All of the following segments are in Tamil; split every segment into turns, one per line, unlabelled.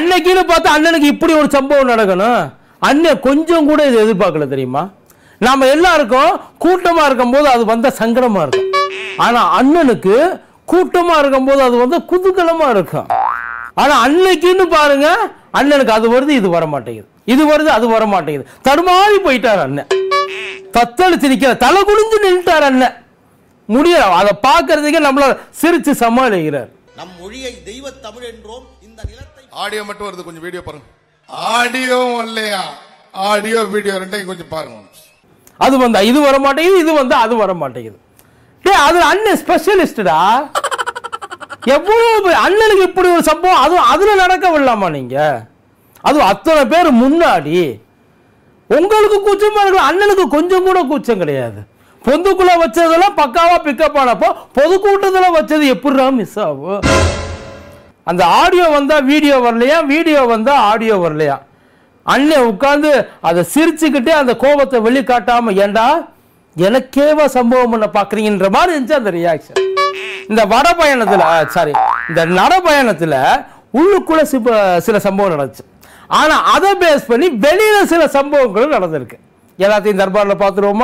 அன்னைக்குன்னு பார்த்து அண்ணனுக்கு இப்படி ஒரு சம்பவம் நடக்கணும் அண்ணன் கொஞ்சம் கூட இது எதிர்பார்க்கல தெரியுமா நாம எல்லாருக்கும் கூட்டமா இருக்கும்போது அது வந்த சங்கடமா இருக்கும் ஆனா அண்ணனுக்கு கூட்டமா இருக்கும்போது அது வந்து குதூகலமா இருக்கும் ஆனா அன்னைக்குன்னு பாருங்க அண்ணனுக்கு அது வருது இது வர மாட்டேங்குது இது வருது அது வர மாட்டேங்குது தடுமாறி போயிட்டார் அண்ணன் தத்தளிச்சு நிக்கிற தலை குனிஞ்சு நின்றுட்டார் அண்ணன் முடியல அதை பார்க்கறதுக்கே நம்மள சிரிச்சு சமாளிக்கிறார்
நம் மொழியை தெய்வ தமிழ் என்றோம் இந்த நிலத்தை
ஆடியோ மட்டும் வருது கொஞ்சம் வீடியோ பாருங்க ஆடியோ இல்லையா ஆடியோ வீடியோ ரெண்டையும் கொஞ்சம் பாருங்க
அது வந்தா இது வர மாட்டேங்குது இது வந்தா அது வர மாட்டேங்குது டேய் அது அண்ணன் ஸ்பெஷலிஸ்டா எவ்வளவு பெ- அண்ணனுக்கு இப்படி ஒரு சம்பவம் அதுவும் அதுல நடக்க விடலாமா நீங்க அதுவும் அத்தனை பேர் முன்னாடி உங்களுக்கு கூச்சமா இருக்கலாம் அண்ணனுக்கு கொஞ்சம் கூட கூச்சம் கிடையாது பொந்துக்குள்ள வச்சதெல்லாம் பக்காவா பிக்கப் ஆனப்போ பொதுக்கூட்டத்துல வச்சது எப்படிடா மிஸ் ஆகும் அந்த ஆடியோ வந்தா வீடியோ வரலையா வீடியோ வந்தா ஆடியோ வரலையா அண்ணன் உட்கார்ந்து அதை சிரிச்சுக்கிட்டே அந்த கோபத்தை வெளிக்காட்டாம ஏண்டா எனக்கேவா சம்பவம் பண்ண பாக்குறீங்கன்ற மாதிரி இருந்துச்சு அந்த ரியாக்ஷன் இந்த வட பயணத்துல சாரி இந்த நட பயணத்துல உள்ளுக்குள்ள சிப்ப- சில சம்பவம் நடந்துச்சு ஆனா அதை பேஸ் பண்ணி வெளியில சில சம்பவங்களும் நடந்திருக்கு எல்லாத்தையும் தர்பார்ல பார்த்துருவோமா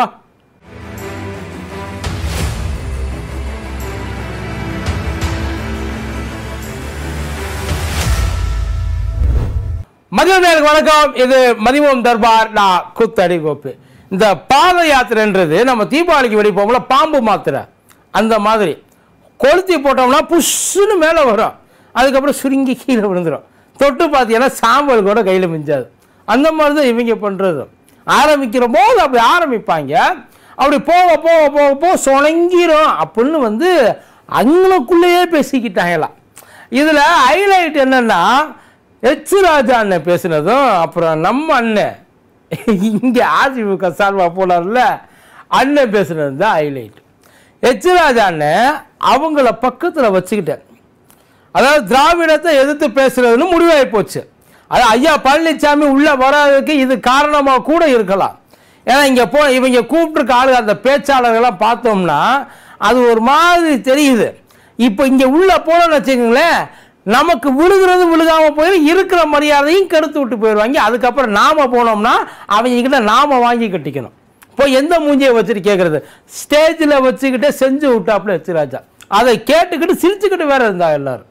மதிய நேருக்கு வணக்கம் இது மதிமோம் தர்பார் நான் குத்தடி கோப்பு இந்த பாத யாத்திரைன்றது நம்ம தீபாவளிக்கு வெடி போகும்போல பாம்பு மாத்திரை அந்த மாதிரி கொளுத்தி போட்டோம்னா புஷ்ஷுன்னு மேலே வரும் அதுக்கப்புறம் சுருங்கி கீழே விழுந்துடும் தொட்டு பார்த்தீங்கன்னா சாம்பல் கூட கையில் மிஞ்சாது அந்த மாதிரி தான் இவங்க பண்ணுறது ஆரம்பிக்கிற போது அப்படி ஆரம்பிப்பாங்க அப்படி போக போக போக போக சொலங்கிரும் அப்படின்னு வந்து அவங்களுக்குள்ளேயே பேசிக்கிட்டாங்களாம் இதில் ஹைலைட் என்னன்னா எச் ராஜா அண்ணன் பேசினதும் அப்புறம் நம்ம அண்ணன் இங்கே அதிமுக சார்பாக போனார்ல அண்ணன் பேசுனது தான் ஹைலைட் எச் ராஜா அண்ணன் அவங்கள பக்கத்தில் வச்சுக்கிட்டேன் அதாவது திராவிடத்தை எதிர்த்து பேசுறதுன்னு முடிவாகி போச்சு அது ஐயா பழனிசாமி உள்ள வராததுக்கு இது காரணமாக கூட இருக்கலாம் ஏன்னா இங்கே போ இவங்க கூப்பிட்டுருக்க ஆளுங்க அந்த பேச்சாளர்கள்லாம் பார்த்தோம்னா அது ஒரு மாதிரி தெரியுது இப்போ இங்கே உள்ள போனோம்னு வச்சுக்கோங்களேன் நமக்கு விழுகிறது விழுகாம போயிடும் இருக்கிற மரியாதையும் கெடுத்து விட்டு போயிடுவாங்க அதுக்கப்புறம் நாம போனோம்னா அவங்க கிட்ட நாம வாங்கி கட்டிக்கணும் இப்போ எந்த மூஞ்சியை வச்சுட்டு கேட்கறது ஸ்டேஜில் வச்சுக்கிட்டே செஞ்சு விட்டாப்புல வச்சுராஜா அதை கேட்டுக்கிட்டு சிரிச்சுக்கிட்டு வேற இருந்தா எல்லாரும்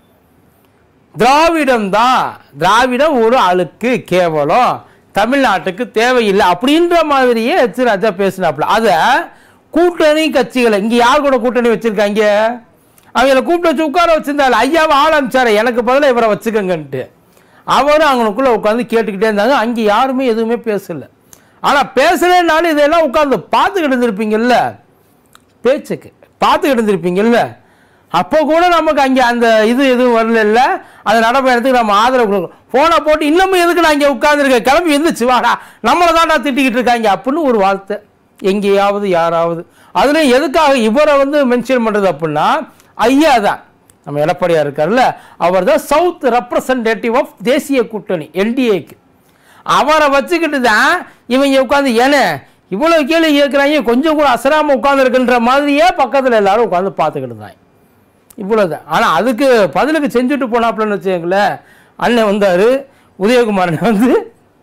திராவிடம் தான் திராவிடம் ஒரு ஆளுக்கு கேவலம் தமிழ்நாட்டுக்கு தேவையில்லை அப்படின்ற மாதிரியே எச் ராஜா பேசினாப்புல அதை கூட்டணி கட்சிகளை இங்க யார் கூட கூட்டணி வச்சிருக்காங்க அவங்கள கூப்பிட்டு வச்சு உட்கார வச்சிருந்தாரு ஐயாவை ஆள் அனுப்பிச்சாரு எனக்கு பதிலாக இவரை வச்சுக்கங்கன்ட்டு அவரும் அவங்களுக்குள்ள உட்காந்து கேட்டுக்கிட்டே இருந்தாங்க அங்கே யாருமே எதுவுமே பேசல ஆனா பேசலனாலும் இதெல்லாம் உட்காந்து பார்த்துக்கிட்டு இருந்திருப்பீங்கல்ல பேச்சுக்கு பார்த்துக்கிட்டு இருந்திருப்பீங்கல்ல அப்போ கூட நமக்கு அங்கே அந்த இது எதுவும் வரல அந்த நடைபயணத்துக்கு நம்ம ஆதரவு கொடுக்கணும் ஃபோனை போட்டு இன்னமும் எதுக்கு நான் இங்கே உட்காந்துருக்கேன் கிளம்பி எந்திரிச்சு வாடா நம்மளை தான்டா திட்டிக்கிட்டு இருக்காங்க அப்படின்னு ஒரு வார்த்தை எங்கேயாவது யாராவது அதுலேயும் எதுக்காக இவரை வந்து மென்ஷன் பண்ணுறது அப்படின்னா ஐயா தான் நம்ம எடப்பாடியார் இருக்கார்ல அவர் தான் சவுத் ரெப்ரசன்டேட்டிவ் ஆஃப் தேசிய கூட்டணி எல்டிஏக்கு அவரை வச்சுக்கிட்டு தான் இவங்க உட்காந்து ஏனே இவ்வளவு கேள்வி கேட்குறாங்க கொஞ்சம் கூட அசராம உட்காந்துருக்குன்ற மாதிரியே பக்கத்தில் எல்லாரும் உட்காந்து பார்த்துக்கிட்டு இருந்தாங்க இவ்வளோதான் ஆனால் அதுக்கு பதிலுக்கு செஞ்சுட்டு போனாப்புலன்னு வச்சுக்கோங்களேன் அண்ணன் வந்தார் உதயகுமார் அண்ணன் வந்து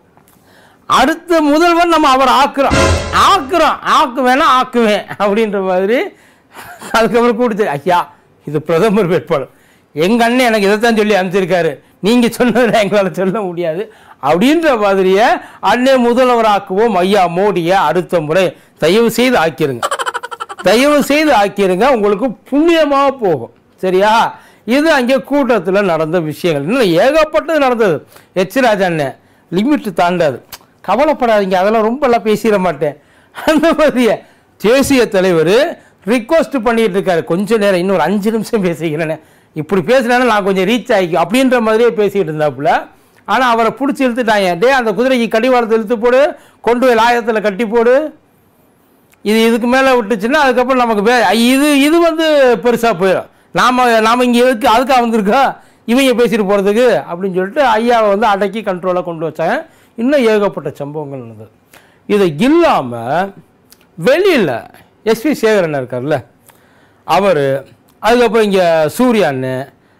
அடுத்த முதல்வன் நம்ம அவர் ஆக்குறோம் ஆக்குறோம் ஆக்குவேனா ஆக்குவேன் அப்படின்ற மாதிரி அதுக்கப்புறம் கூப்பிட்டு ஐயா இது பிரதமர் வேட்பாளர் எங்க அண்ணன் எனக்கு இதைத்தான் சொல்லி அனுப்பிச்சிருக்காரு நீங்க சொன்னதை எங்களால் சொல்ல முடியாது அப்படின்ற மாதிரியே அண்ணன் முதல்வர் ஆக்குவோம் ஐயா மோடியை அடுத்த முறை தயவு செய்து ஆக்கிருங்க தயவு செய்து ஆக்கிருங்க உங்களுக்கு புண்ணியமாக போகும் சரியா இது அங்கே கூட்டத்தில் நடந்த விஷயங்கள் இன்னும் ஏகப்பட்டது நடந்தது எச் ராஜா அண்ணன் லிமிட் தாண்டாது கவலைப்படாதீங்க அதெல்லாம் ரொம்பலாம் பேசிட மாட்டேன் அந்த மாதிரியே தேசிய தலைவர் ரிக்வஸ்ட் பண்ணிட்டு இருக்காரு கொஞ்ச நேரம் இன்னொரு அஞ்சு நிமிஷம் பேசிக்கிறேன்னு இப்படி பேசினா நான் கொஞ்சம் ரீச் ஆகிக்கும் அப்படின்ற மாதிரியே பேசிக்கிட்டு இருந்தாப்புல ஆனால் அவரை பிடிச்சி இழுத்துட்டாங்க டே அந்த குதிரைக்கு கடிவாளத்தை இழுத்து போடு கொண்டு போய் லாயத்தில் கட்டி போடு இது இதுக்கு மேலே விட்டுச்சுன்னா அதுக்கப்புறம் நமக்கு வே இது இது வந்து பெருசாக போயிடும் நாம் நாம் இங்கே எதுக்கு அதுக்காக வந்திருக்கோம் இவங்க பேசிட்டு போகிறதுக்கு அப்படின்னு சொல்லிட்டு ஐயாவை வந்து அடக்கி கண்ட்ரோலாக கொண்டு வச்சாங்க இன்னும் ஏகப்பட்ட சம்பவங்கள் நடந்தது இது இல்லாமல் வெளியில் எஸ்வி சேகரன் இருக்கார்ல அவர் அதுக்கப்புறம் இங்கே சூர்யா அண்ணன்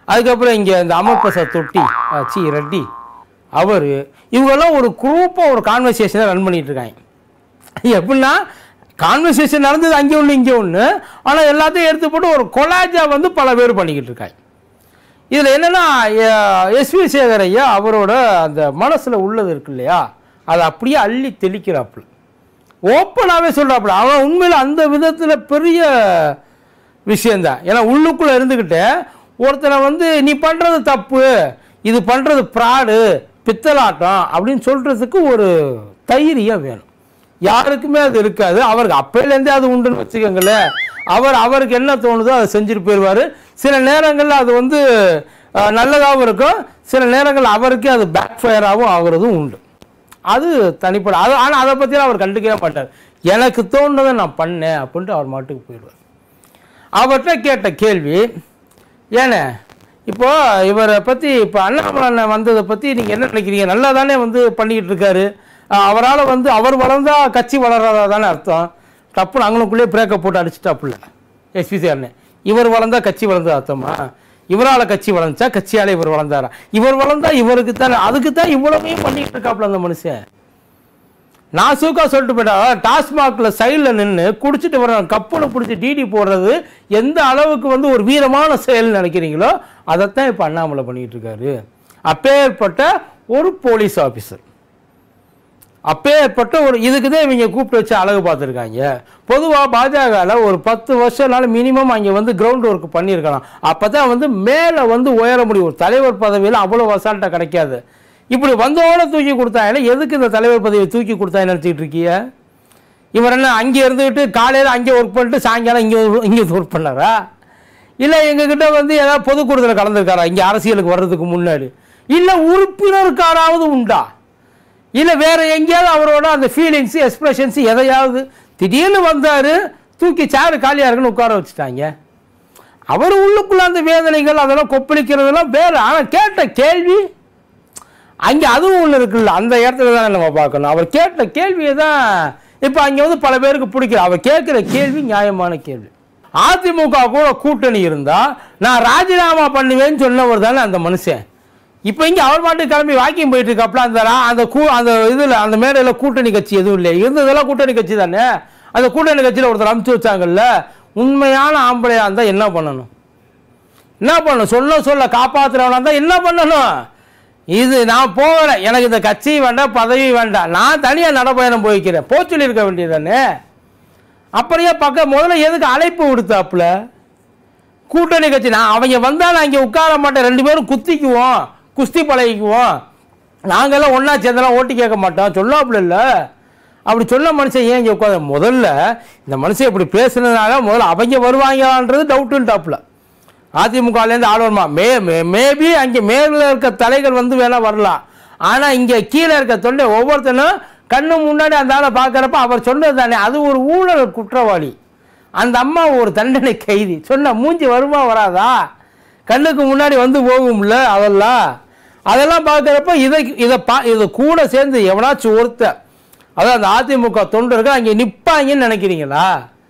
அதுக்கப்புறம் இங்கே இந்த அமர் பிரசாத் தொட்டி ஆ, சி ரெட்டி அவர் இவங்கெல்லாம் ஒரு குரூப்பாக ஒரு கான்வர்சேஷனை ரன் பண்ணிட்டு இருக்காங்க எப்படின்னா கான்வர்சேஷன் நடந்தது அங்கே ஒன்று இங்கே ஒன்று ஆனால் எல்லாத்தையும் எடுத்து போட்டு ஒரு கொலாஜா வந்து பல பேர் பண்ணிக்கிட்டு இருக்காங்க இதில் என்னென்னா எஸ்வி சேகர் ஐயா அவரோட அந்த மனசில் உள்ளது இருக்கு இல்லையா அதை அப்படியே அள்ளி தெளிக்கிறாப்புல ஓப்பனாகவே சொல்கிறாப்புல அவன் உண்மையில் அந்த விதத்தில் பெரிய விஷயந்தான் ஏன்னா உள்ளுக்குள்ளே இருந்துக்கிட்டு ஒருத்தனை வந்து நீ பண்ணுறது தப்பு இது பண்ணுறது ப்ராடு பித்தலாட்டம் அப்படின்னு சொல்கிறதுக்கு ஒரு தைரியம் வேணும் யாருக்குமே அது இருக்காது அவருக்கு அப்பையிலேருந்தே அது உண்டுன்னு வச்சுக்கோங்களேன் அவர் அவருக்கு என்ன தோணுதோ அதை செஞ்சுட்டு போயிடுவார் சில நேரங்களில் அது வந்து அஹ், நல்லதாகவும் இருக்கும் சில நேரங்கள் அவருக்கே அது பேக் ஃபயராகவும் ஆகுறதும் உண்டு அது தனிப்பட அது ஆனால் அதை பற்றிலாம் அவர் கண்டுக்கவே மாட்டார் எனக்கு தோணுனதை நான் பண்ணேன் அப்படின்ட்டு அவர் மாட்டுக்கு போயிடுவார் அவர்கிட்ட கேட்ட கேள்வி ஏண்ணே இப்போ இவரை பற்றி இப்போ அண்ணாமலை அண்ணன் வந்ததை பற்றி நீங்கள் என்ன நினைக்கிறீங்க நல்லா தானே வந்து பண்ணிக்கிட்டு இருக்காரு அவரால் வந்து அவர் வளர்ந்தா கட்சி வளர்றதா தானே அர்த்தம் டப்புன்னு அங்கனுக்குள்ளேயே பிரேக்கப் போட்டு அடிச்சுட்டாப்புல எஸ்பிசி அண்ணன் இவர் வளர்ந்தா கட்சி வளர்ந்தது அர்த்தமா இவரால் கட்சி வளர்ந்துச்சா கட்சியால் இவர் வளர்ந்தாரா இவர் வளர்ந்தா இவருக்கு தானே அதுக்கு தான் இவ்வளவையும் பண்ணிக்கிட்டு இருக்காப்புல அந்த மனுஷன் நான் சூக்கா சொல்லிட்டு போயிட்டா டாஸ்மாகில் சைடில் நின்று குடிச்சிட்டு வர கப்பலை பிடிச்சி டிடி போடுறது எந்த அளவுக்கு வந்து ஒரு வீரமான செயல்னு நினைக்கிறீங்களோ அதைத்தான் இப்போ அண்ணாமலை பண்ணிட்டு இருக்காரு அப்பேற்பட்ட ஒரு போலீஸ் ஆஃபீஸர் அப்பேற்பட்ட ஒரு இதுக்கு தான் இவங்க கூப்பிட்டு வச்சு அழகு பார்த்துருக்காங்க பொதுவாக பாஜகவில் ஒரு பத்து வருஷம்னால மினிமம் அங்கே வந்து கிரவுண்ட் ஒர்க் பண்ணியிருக்கலாம் அப்போ தான் வந்து மேலே வந்து உயர முடியும் ஒரு தலைவர் பதவியில் அவ்வளோ அசால்ட்டாக கிடைக்காது இப்படி வந்தோட தூக்கி கொடுத்தாங்க எதுக்கு இந்த தலைவர் பதவியை தூக்கி கொடுத்தாங்க நினச்சிக்கிட்டு இருக்கீங்க இவர் என்ன அங்கே இருந்துக்கிட்டு காலையில் அங்கே ஒர்க் பண்ணிட்டு சாயங்காலம் இங்கே இங்கே ஒர்க் பண்ணாரா இல்லை எங்ககிட்ட வந்து ஏதாவது பொதுக்கூட்டத்தில் கலந்துருக்காரா இங்கே அரசியலுக்கு வர்றதுக்கு முன்னாடி இல்லை உறுப்பினருக்காராவது உண்டா இல்லை வேற எங்கேயாவது அவரோட அந்த ஃபீலிங்ஸ் எக்ஸ்பிரஷன்ஸ் எதையாவது திடீர்னு வந்தார் தூக்கி சேரு காலியாக இருக்குன்னு உட்கார வச்சுட்டாங்க அவர் உள்ளுக்குள்ள அந்த வேதனைகள் அதெல்லாம் கொப்பளிக்கிறதெல்லாம் வேற ஆனால் கேட்ட கேள்வி அங்கே அதுவும் ஒன்று இருக்குல்ல அந்த இடத்துல தானே நம்ம பார்க்கணும் அவர் கேட்ட கேள்வியை தான் இப்போ அங்கே வந்து பல பேருக்கு பிடிக்கல அவர் கேட்குற கேள்வி நியாயமான கேள்வி அதிமுக கூட கூட்டணி இருந்தால் நான் ராஜினாமா பண்ணுவேன்னு சொன்னவர் தானே அந்த மனுஷன் இப்போ இங்கே அவர் மாட்டுக்கு கிளம்பி வாக்கிங் போயிட்டு இருக்காப்புல அந்த ரா- அந்த கூ அந்த இதில் அந்த மேடையில் கூட்டணி கட்சி எதுவும் இல்லை இருந்ததெல்லாம் கூட்டணி கட்சி தானே அந்த கூட்டணி கட்சியில் ஒருத்தர் அமுச்சு வச்சாங்கல்ல உண்மையான ஆம்பளையாக இருந்தால் என்ன பண்ணணும் என்ன பண்ணணும் சொல்ல சொல்ல காப்பாத்துறவனா இருந்தால் என்ன பண்ணணும் இது நான் போகல எனக்கு இந்த கட்சி வேண்டாம் பதவி வேண்டாம் நான் தனியாக நடைபயணம் போய்க்கிறேன் போக சொல்லியிருக்க வேண்டியதானே அப்படியே பக்கம் முதல்ல எதுக்கு அழைப்பு விடுத்தாப்புல கூட்டணி கட்சி நான் அவங்க வந்தால் நான் இங்கே உட்கார மாட்டேன் ரெண்டு பேரும் குத்திக்குவோம் குஸ்தி பழகிக்குவோம் நாங்கெல்லாம் ஒன்றா சேர்ந்தெல்லாம் ஓட்டு கேட்க மாட்டோம் சொல்லாப்புல இல்லை அப்படி சொல்ல மனுஷன் ஏன் இங்கே உட்காந்து முதல்ல இந்த மனுஷன் இப்படி பேசுனதுனால முதல்ல அவங்க வருவாங்களான்றது டவுட்டுன்ட்டாப்புல அதிமுகலேருந்து ஆள் வருமா மே மேபி அங்கே மேலே இருக்க தலைகள் வந்து வேணா வரலாம் ஆனால் இங்கே கீழே இருக்க தொண்டை ஒவ்வொருத்தனும் கண்ணு முன்னாடி அந்த ஆளை பார்க்குறப்ப அவர் சொன்னது தானே அது ஒரு ஊழல் குற்றவாளி அந்த அம்மா ஒரு தண்டனை கைதி சொன்ன மூஞ்சி வருமா வராதா கண்ணுக்கு முன்னாடி வந்து போகும்ல அதெல்லாம் அதெல்லாம் பார்க்குறப்ப இதை இதை பா இதை கூட சேர்ந்து எவனாச்சும் ஒருத்தன் அதாவது அந்த அதிமுக தொண்டர்கள் அங்கே நிற்பாங்கன்னு நினைக்கிறீங்களா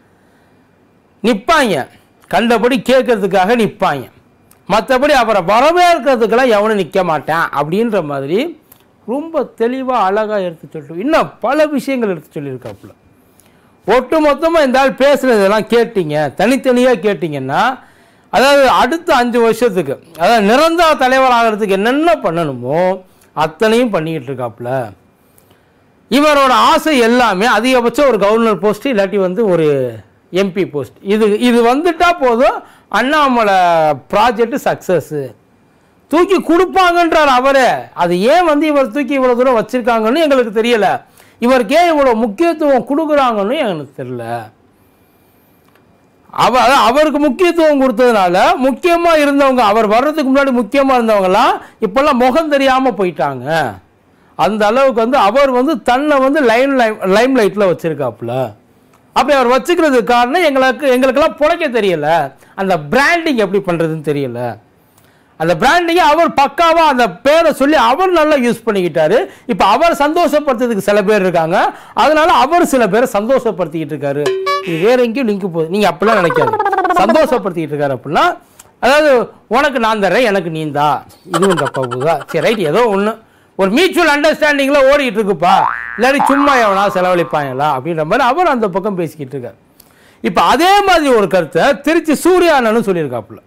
நிற்பாங்க கண்டபடி கேட்கறதுக்காக நிற்பாங்க மற்றபடி அவரை வரவேற்கிறதுக்கெல்லாம் எவனும் நிற்க மாட்டான் அப்படின்ற மாதிரி ரொம்ப தெளிவாக அழகாக எடுத்து சொல்லிட்டு இன்னும் பல விஷயங்கள் எடுத்து சொல்லியிருக்காப்புல ஒட்டு மொத்தமாக இந்த ஆள் பேசுனதெல்லாம் கேட்டீங்க தனித்தனியாக கேட்டிங்கன்னா அதாவது அடுத்த அஞ்சு வருஷத்துக்கு அதாவது நிரந்தர தலைவர் ஆகிறதுக்கு என்னென்ன பண்ணணுமோ அத்தனையும் பண்ணிக்கிட்டு இருக்காப்புல இவரோட ஆசை எல்லாமே அதிகபட்சம் ஒரு கவர்னர் போஸ்ட் இல்லாட்டி வந்து ஒரு எம்பி போஸ்ட் இது இது வந்துட்டா போதும் அண்ணாமலை ப்ராஜெக்ட் சக்ஸஸ்ஸு தூக்கி கொடுப்பாங்கன்றார் அவரே அது ஏன் வந்து இவர் தூக்கி இவ்வளோ தூரம் வச்சிருக்காங்கன்னு எங்களுக்கு தெரியல இவருக்கு ஏன் இவ்வளோ முக்கியத்துவம் கொடுக்குறாங்கன்னு எனக்கு தெரியல அவ அதான் அவருக்கு முக்கியத்துவம் கொடுத்ததுனால முக்கியமாக இருந்தவங்க அவர் வர்றதுக்கு முன்னாடி முக்கியமாக இருந்தவங்கலாம் இப்போல்லாம் முகம் தெரியாமல் போயிட்டாங்க அந்த அளவுக்கு வந்து அவர் வந்து தன்னை வந்து லைன் லைம் லைம் லைட்டில் வச்சுருக்காப்புல அப்படி அவர் வச்சுக்கிறதுக்கு காரணம் எங்களுக்கு எங்களுக்கெல்லாம் பிழைக்க தெரியல அந்த பிராண்டிங் எப்படி பண்ணுறதுன்னு தெரியல அந்த பிராண்டிங்கை அவர் பக்காவாக அந்த பேரை சொல்லி அவர் நல்லா யூஸ் பண்ணிக்கிட்டாரு இப்போ அவர் சந்தோஷப்படுத்துறதுக்கு சில பேர் இருக்காங்க அதனால அவர் சில பேரை சந்தோஷப்படுத்திக்கிட்டு இருக்காரு இது வேற எங்கேயும் லிங்க் போகுது நீங்கள் அப்படிலாம் நினைக்காது சந்தோஷப்படுத்திக்கிட்டு இருக்காரு அப்படின்னா அதாவது உனக்கு நான் தரேன் எனக்கு நீந்தா இதுவும் தப்பா போகுதா சரி ரைட் ஏதோ ஒன்று ஒரு மியூச்சுவல் அண்டர்ஸ்டாண்டிங்கில் ஓடிட்டு இருக்குப்பா இல்லாட்டி சும்மா எவனா செலவழிப்பாங்களா அப்படின்ற மாதிரி அவர் அந்த பக்கம் பேசிக்கிட்டு இருக்கார் இப்போ அதே மாதிரி ஒரு கருத்தை திருச்சி சூர்யானன்னு சொல்லியிருக்காப்புல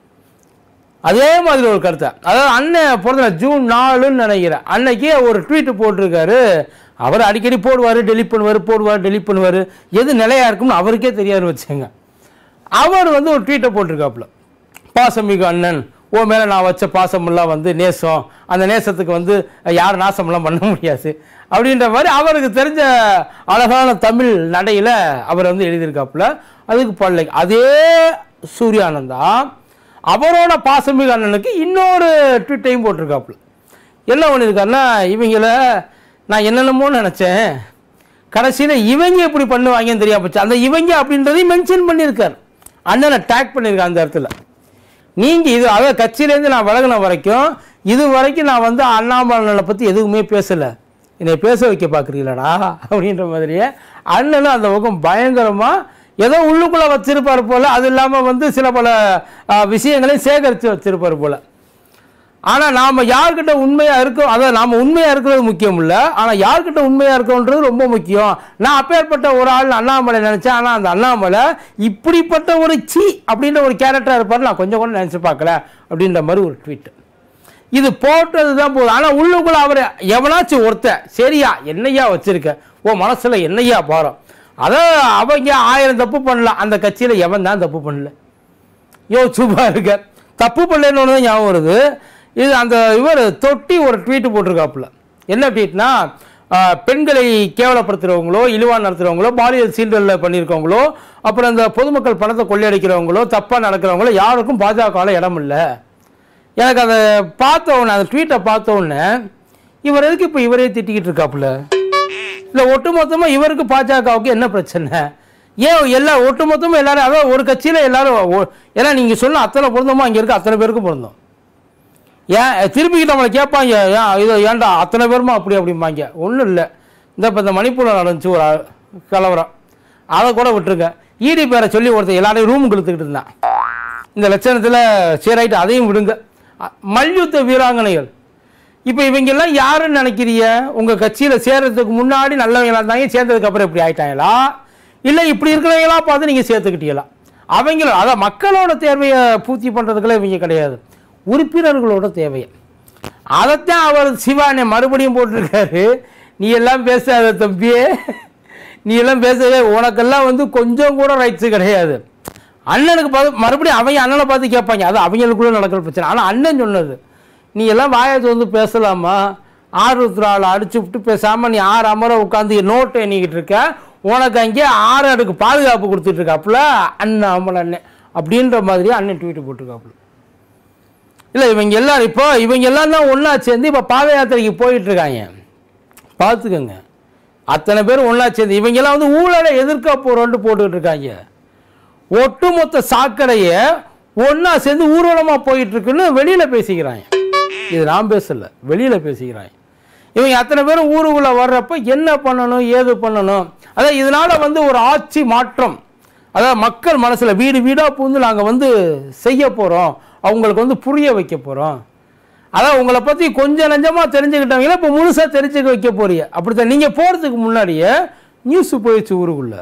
அதே மாதிரி ஒரு கருத்தை அதாவது அண்ணன் பிறந்த ஜூன் நாலுன்னு நினைக்கிறேன் அன்னைக்கே ஒரு ட்வீட் போட்டிருக்காரு அவர் அடிக்கடி போடுவார் டெலிட் பண்ணுவார் போடுவார் டெலிட் பண்ணுவார் எது நிலையா இருக்கும்னு அவருக்கே தெரியாது வச்சுங்க அவர் வந்து ஒரு ட்வீட்டை போட்டிருக்காப்புல பாசமிகு அண்ணன் ஓ மேலே நான் வச்ச பாசமெல்லாம் வந்து நேசம் அந்த நேசத்துக்கு வந்து யார் நாசமெல்லாம் பண்ண முடியாது அப்படின்ற மாதிரி அவருக்கு தெரிஞ்ச அழகான தமிழ் நடையில் அவர் வந்து எழுதியிருக்காப்புல அதுக்கு பல்லை அதே சூர்யானந்தா அவரோட பாசமிகு அண்ணனுக்கு இன்னொரு ட்வீட்டையும் போட்டிருக்காப்புல என்ன பண்ணியிருக்காருன்னா இவங்கள நான் என்னென்னமோ நினச்சேன் கடைசியில் இவங்க எப்படி பண்ணுவாங்கன்னு தெரியாம போச்சு அந்த இவங்க அப்படின்றதையும் மென்ஷன் பண்ணியிருக்கார் அண்ணனை டேக் பண்ணியிருக்கார் அந்த இடத்துல நீங்கள் இது அதாவது கட்சியிலேருந்து நான் விலகின வரைக்கும் இது வரைக்கும் நான் வந்து அண்ணாமலனை பற்றி எதுவுமே பேசலை என்னை பேச வைக்க பார்க்குறீங்களாடா அப்படின்ற மாதிரியே அண்ணனும் அந்த பக்கம் பயங்கரமாக ஏதோ உள்ளுக்குள்ளே வச்சிருப்பார் போல் அது இல்லாமல் வந்து சில பல ஆ, விஷயங்களையும் சேகரித்து வச்சிருப்பார் போல் ஆனால் நாம் யார்கிட்ட உண்மையாக இருக்கோம் அதாவது நாம் உண்மையாக இருக்கிறது முக்கியம் இல்லை ஆனால் யார்கிட்ட உண்மையாக இருக்கோன்றது ரொம்ப முக்கியம் நான் அப்பேற்பட்ட ஒரு ஆள் அண்ணாமலை நினச்சேன் ஆனால் அந்த அண்ணாமலை இப்படிப்பட்ட ஒரு சி அப்படின்ற ஒரு கேரக்டராக இருப்பார் நான் கொஞ்சம் கூட நினச்சி பார்க்கல அப்படின்ற மாதிரி ஒரு ட்வீட் இது போட்டது தான் போதும் ஆனால் உள்ளுக்குள்ள அவர் எவனாச்சும் ஒருத்தன் சரியா என்னையா வச்சிருக்க ஓ மனசில் என்னையா பாரம் அதை அவங்க ஆயிரம் தப்பு பண்ணலாம் அந்த கட்சியில் எவன் தான் தப்பு பண்ணல யோ சூப்பா இருக்க தப்பு பண்ணலன்னு ஒன்று தான் ஞாபகம் வருது இது அந்த இவர் தொட்டி ஒரு ட்வீட் போட்டிருக்காப்புல என்ன ட்வீட்னா ஆஹ், பெண்களை கேவலப்படுத்துகிறவங்களோ இழிவாக நடத்துகிறவங்களோ பாலியல் சீண்டலில் பண்ணியிருக்கவங்களோ அப்புறம் இந்த பொதுமக்கள் பணத்தை கொள்ளையடிக்கிறவங்களோ தப்பாக நடக்கிறவங்களோ யாருக்கும் பாஜகவில் இடம் இல்லை எனக்கு அதை பார்த்த உடனே அந்த ட்வீட்டை பார்த்த உடனே இவர் எதுக்கு இப்போ இவரே திட்டிக்கிட்டு இருக்காப்புல இல்லை ஒட்டுமொத்தமாக இவருக்கு பாஜகவுக்கு என்ன பிரச்சனை ஏன் எல்லா ஒட்டுமொத்தமாக எல்லாரும் அதாவது ஒரு கட்சியில் எல்லாரும் ஒ- ஏன்னா நீங்கள் சொன்ன அத்தனை பொருந்தமோ அங்கே இருக்க அத்தனை பேருக்கும் பொருந்தும் ஏன் திருப்பிக்கிட்டு நம்மளை கேட்பாங்க ஏன் இது ஏன்டா அத்தனை பேருமா அப்படி அப்படிம்பாங்க ஒன்றும் இல்லை இந்த இப்போ இந்த மணிப்பூரில் நடந்துச்சு ஒரு ஆள் கலவரம் அதை கூட விட்டுருங்க ஈடி பேரை சொல்லி ஒருத்தர் எல்லாரையும் ரூமுக்கு இழுத்துக்கிட்டு இருந்தான் இந்த லட்சணத்தில் சீராயிட்டு அதையும் விடுங்க அ- மல்யுத்த வீராங்கனைகள் இப்போ இவங்கெல்லாம் யாருன்னு நினைக்கிறீங்க உங்கள் கட்சியில் சேர்றதுக்கு முன்னாடி நல்லவங்களா இருந்தாங்க சேர்ந்ததுக்கு அப்புறம் இப்படி ஆயிட்டாங்களா இல்லை இப்படி இருக்கிறவங்களா பார்த்து நீங்கள் சேர்த்துக்கிட்டீங்களா அவங்கள அதான் மக்களோட தேவையை பூர்த்தி பண்ணுறதுக்கெல்லாம் இவங்க கிடையாது உறுப்பினர்களோட தேவையை அதைத்தான் அவர் சிவானே மறுபடியும் போட்டிருக்காரு நீ எல்லாம் பேசாத தம்பியே நீ எல்லாம் பேசவே உனக்கெல்லாம் வந்து கொஞ்சம் கூட ரைட்ஸு கிடையாது அண்ணனுக்கு பார்த்து மறுபடியும் அவங்க அண்ணனை பார்த்து கேட்பாங்க அது அவங்களுக்குள்ள நடக்கிற பிரச்சனை ஆனால் அண்ணன் சொன்னது நீ எல்லாம் வாயை வந்து பேசலாமா ஆறு ஆள் அடிச்சு விட்டு பேசாமல் நீ ஆறு அமர உட்காந்து நோட்டை எண்ணிக்கிட்டு இருக்க உனக்கு அங்கே ஆறு அடுக்கு பாதுகாப்பு கொடுத்துட்டு இருக்காப்புல அண்ணன் அம்மன் அண்ணன் அப்படின்ற மாதிரி அண்ணன் ட்வீட் போட்டிருக்காப்புல இல்லை இவங்க எல்லாரும் இப்போ இவங்க எல்லாம் தான் ஒன்றா சேர்ந்து இப்போ பாத யாத்திரைக்கு போயிட்டு இருக்காங்க பார்த்துக்கோங்க அத்தனை பேர் ஒன்றா சேர்ந்து இவங்கெல்லாம் வந்து ஊழலை எதிர்க்க போகிறோன்ட்டு போட்டுக்கிட்டு இருக்காங்க ஒட்டுமொத்த சாக்கடையை ஒன்றா சேர்ந்து ஊர்வலமாக போயிட்டு இருக்குன்னு வெளியில் பேசிக்கிறாங்க இது நான் பேசல வெளியில் பேசிக்கிறாங்க இவங்க அத்தனை பேரும் ஊருக்குள்ளே வர்றப்ப என்ன பண்ணணும் ஏது பண்ணணும் அதான் இதனால் வந்து ஒரு ஆட்சி மாற்றம் அதாவது மக்கள் மனசில் வீடு வீடாக புகுந்து நாங்கள் வந்து செய்ய போகிறோம் அவங்களுக்கு வந்து புரிய வைக்க போகிறோம் அதான் உங்களை பற்றி கொஞ்சம் நஞ்சமாக தெரிஞ்சுக்கிட்டவங்கள இப்போ முழுசாக தெரிஞ்சுக்க வைக்க போறீங்க அப்படித்தான் நீங்கள் போகிறதுக்கு முன்னாடியே நியூஸ் போயிடுச்சு ஊருக்குள்ளே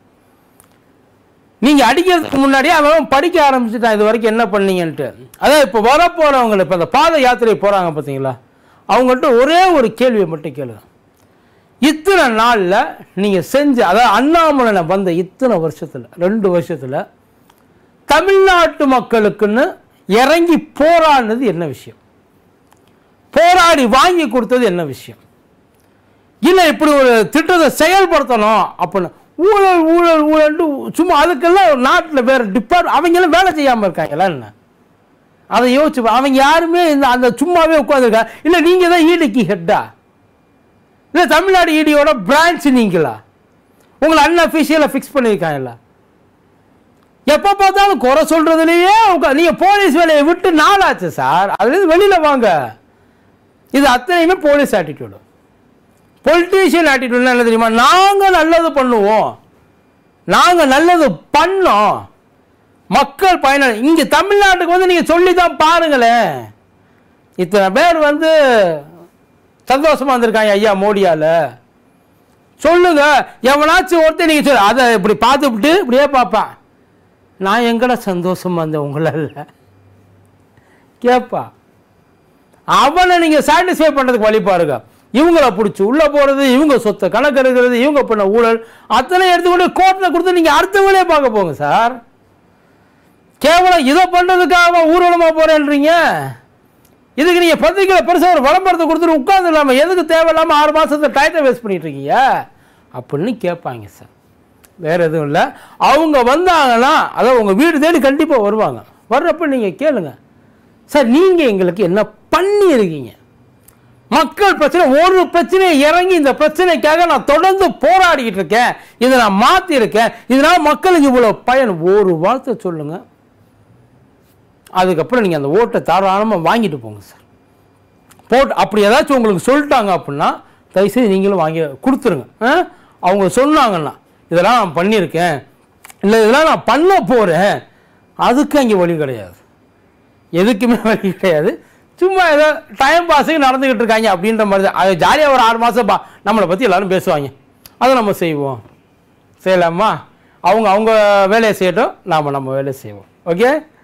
நீங்கள் அடிக்கிறதுக்கு முன்னாடியே அவன் படிக்க ஆரம்பிச்சுட்டான் இது வரைக்கும் என்ன பண்ணீங்கன்ட்டு அதான் இப்போ வரப்போகிறவங்க இப்போ அந்த பாத யாத்திரை போகிறாங்க பார்த்தீங்களா அவங்கள்ட்ட ஒரே ஒரு கேள்வியை மட்டும் கேளுங்க இத்தனை நாளில் நீங்கள் செஞ்ச அதாவது அண்ணாமலை வந்த இத்தனை வருஷத்தில் ரெண்டு வருஷத்தில் தமிழ்நாட்டு மக்களுக்குன்னு இறங்கி போராடினது என்ன விஷயம் போராடி வாங்கி கொடுத்தது என்ன விஷயம் இல்லை இப்படி ஒரு திட்டத்தை செயல்படுத்தணும் அப்படின்னு ஊழல் ஊழல் ஊழல்ட்டு சும்மா அதுக்கெல்லாம் நாட்டில் வேற டிபார்ட் அவங்கெல்லாம் வேலை செய்யாமல் இருக்காங்களா என்ன அதை யோசிச்சு பா- அவங்க யாருமே இந்த அந்த சும்மாவே உட்காந்துருக்கா இல்லை நீங்கள் தான் ஈடிக்கு ஹெட்டா இல்லை தமிழ்நாடு ஈடியோட பிரான்ச் நீங்களா உங்களை அன்அஃபிஷியலாக ஃபிக்ஸ் பண்ணியிருக்காங்கல்ல எப்போ பார்த்தாலும் குறை சொல்கிறதுலையே உட்கா நீங்கள் போலீஸ் வேலையை விட்டு நாளாச்சு சார் அதுலேருந்து வெளியில் வாங்க இது அத்தனையுமே போலீஸ் ஆட்டிடியூடு பொலிட்டீஷியன் ஆட்டிடியூட்னா என்ன தெரியுமா நாங்கள் நல்லது பண்ணுவோம் நாங்கள் நல்லது பண்ணோம் மக்கள் பயன இங்க தமிழ்நாட்டுக்கு வந்து நீங்க சொல்லி தான் பாருங்களேன் இத்தனை பேர் வந்து சந்தோஷமா இருந்திருக்காங்க ஐயா மோடியால சொல்லுங்க எவனாச்சும் ஒருத்தர் நீங்க சொல்லு அதை இப்படி பார்த்துவிட்டு இப்படியே பார்ப்பான் நான் எங்கடா சந்தோஷமா இருந்தேன் உங்களால கேட்பா அவனை நீங்க சாட்டிஸ்ஃபை பண்றதுக்கு வழி பாருங்க இவங்கள பிடிச்சி உள்ள போறது இவங்க சொத்தை கணக்கு எடுக்கிறது இவங்க பண்ண ஊழல் அத்தனை எடுத்துக்கொண்டு கோர்ட்டில் கொடுத்து நீங்க அடுத்த வேலையை பார்க்க போங்க சார் கேவலம் இதை பண்றதுக்காக ஊர்வலமா போறேன்றீங்க இதுக்கு நீங்க பத்திரிக்கையில் பெருசாக ஒரு விளம்பரத்தை கொடுத்துட்டு உட்கார்ந்து இல்லாம எதுக்கு தேவையில்லாம ஆறு மாசத்தை டயத்தை வேஸ்ட் பண்ணிட்டு இருக்கீங்க அப்படின்னு கேட்பாங்க சார் வேற எதுவும் இல்லை அவங்க வந்தாங்கன்னா அதாவது உங்க வீடு தேடி கண்டிப்பா வருவாங்க வர்றப்ப நீங்க கேளுங்க சார் நீங்க எங்களுக்கு என்ன பண்ணியிருக்கீங்க மக்கள் பிரச்சனை ஒரு பிரச்சனையை இறங்கி இந்த பிரச்சனைக்காக நான் தொடர்ந்து போராடிக்கிட்டு இருக்கேன் இதை நான் மாத்தி இருக்கேன் இதனால மக்களுக்கு இவ்வளவு பயன் ஒரு வார்த்தை சொல்லுங்க அதுக்கப்புறம் நீங்கள் அந்த ஓட்டை தாராளமாக வாங்கிட்டு போங்க சார் போட்டு அப்படி ஏதாச்சும் உங்களுக்கு சொல்லிட்டாங்க அப்படின்னா தயவுசெய்து நீங்களும் வாங்கி கொடுத்துருங்க ஆ? அவங்க சொன்னாங்கன்னா இதெல்லாம் நான் பண்ணியிருக்கேன் இல்லை இதெல்லாம் நான் பண்ண போகிறேன் அதுக்கு அங்கே வழி கிடையாது எதுக்குமே வழி கிடையாது சும்மா ஏதோ டைம் பாஸுக்கு நடந்துக்கிட்டு இருக்காங்க அப்படின்ற மாதிரி தான் அது ஜாலியாக ஒரு ஆறு மாதம் பா நம்மளை பற்றி எல்லாரும் பேசுவாங்க அதை நம்ம செய்வோம் செய்யலாமா அவங்க அவங்க வேலையை செய்யட்டும் நாம் நம்ம வேலையை செய்வோம் ஓகே